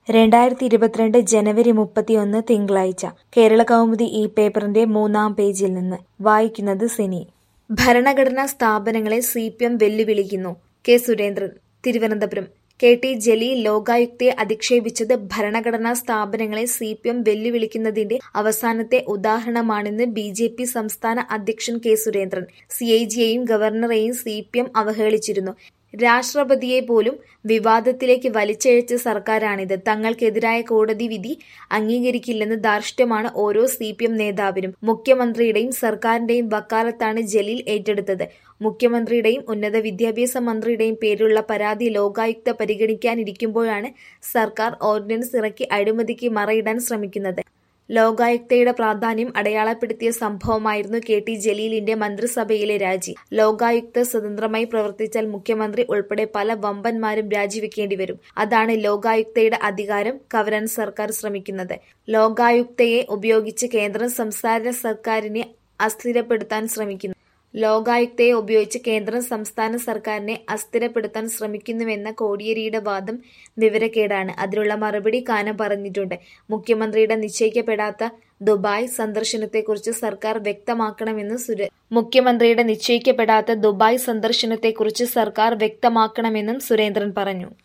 രണ്ടായിരത്തി ഇരുപത്തിരണ്ട് ജനുവരി മുപ്പത്തിയൊന്ന് തിങ്കളാഴ്ച കേരളകൗമുദി ഈ പേപ്പറിന്റെ മൂന്നാം പേജിൽ നിന്ന് വായിക്കുന്നത് സിനി ഭരണഘടനാ സ്ഥാപനങ്ങളെ സി പി എം വെല്ലുവിളിക്കുന്നു K Surendran Thiruvananthapuram K T Jaleel ലോകായുക്തയെ അധിക്ഷേപിച്ചത് ഭരണഘടനാ സ്ഥാപനങ്ങളെ സി പി എം വെല്ലുവിളിക്കുന്നതിന്റെ അവസാനത്തെ ഉദാഹരണമാണെന്ന് ബി ജെ പി സംസ്ഥാന അധ്യക്ഷൻ കെ സുരേന്ദ്രൻ സി ഐ ജിയെയും ഗവർണറെയും സി പി എം അവഹേളിച്ചിരുന്നു രാഷ്ട്രപതിയെ പോലും വിവാദത്തിലേക്ക് വലിച്ചിഴച്ച സർക്കാരാണിത് തങ്ങൾക്കെതിരായ കോടതി വിധി അംഗീകരിക്കില്ലെന്ന് ധാർഷ്ട്യമാണ് ഓരോ സി പി എം നേതാവിനും മുഖ്യമന്ത്രിയുടെയും സർക്കാരിന്റെയും വക്കാലത്താണ് ജലീൽ ഏറ്റെടുത്തത് മുഖ്യമന്ത്രിയുടെയും ഉന്നത വിദ്യാഭ്യാസ മന്ത്രിയുടെയും പേരിലുള്ള പരാതി ലോകായുക്ത പരിഗണിക്കാനിരിക്കുമ്പോഴാണ് സർക്കാർ ഓർഡിനൻസ് ഇറക്കി അഴിമതിക്ക് മറയിടാൻ ശ്രമിക്കുന്നത് ലോകായുക്തയുടെ പ്രാധാന്യം അടയാളപ്പെടുത്തിയ സംഭവമായിരുന്നു കെ ടി ജലീലിന്റെ മന്ത്രിസഭയിലെ രാജി ലോകായുക്ത സ്വതന്ത്രമായി പ്രവർത്തിച്ചാൽ മുഖ്യമന്ത്രി ഉൾപ്പെടെ പല വമ്പന്മാരും രാജിവെക്കേണ്ടി വരും അതാണ് ലോകായുക്തയുടെ അധികാരം കവരാൻ സർക്കാർ ശ്രമിക്കുന്നത് ലോകായുക്തയെ ഉപയോഗിച്ച് കേന്ദ്രം സംസ്ഥാന സർക്കാരിനെ അസ്ഥിരപ്പെടുത്താൻ ശ്രമിക്കുന്നു ലോകായുക്തയെ ഉപയോഗിച്ച് കേന്ദ്രം സംസ്ഥാന സർക്കാരിനെ അസ്ഥിരപ്പെടുത്താൻ ശ്രമിക്കുന്നുവെന്ന കോടിയേരിയുടെ വാദം വിവരക്കേടാണ് അതിനുള്ള മറുപടി കാനം പറഞ്ഞിട്ടുണ്ട് മുഖ്യമന്ത്രിയുടെ നിശ്ചയിക്കപ്പെടാത്ത ദുബായ് സന്ദർശനത്തെക്കുറിച്ച് സർക്കാർ വ്യക്തമാക്കണമെന്ന് സുര മുഖ്യമന്ത്രിയുടെ നിശ്ചയിക്കപ്പെടാത്ത ദുബായ് സന്ദർശനത്തെക്കുറിച്ച് സർക്കാർ വ്യക്തമാക്കണമെന്നും സുരേന്ദ്രൻ പറഞ്ഞു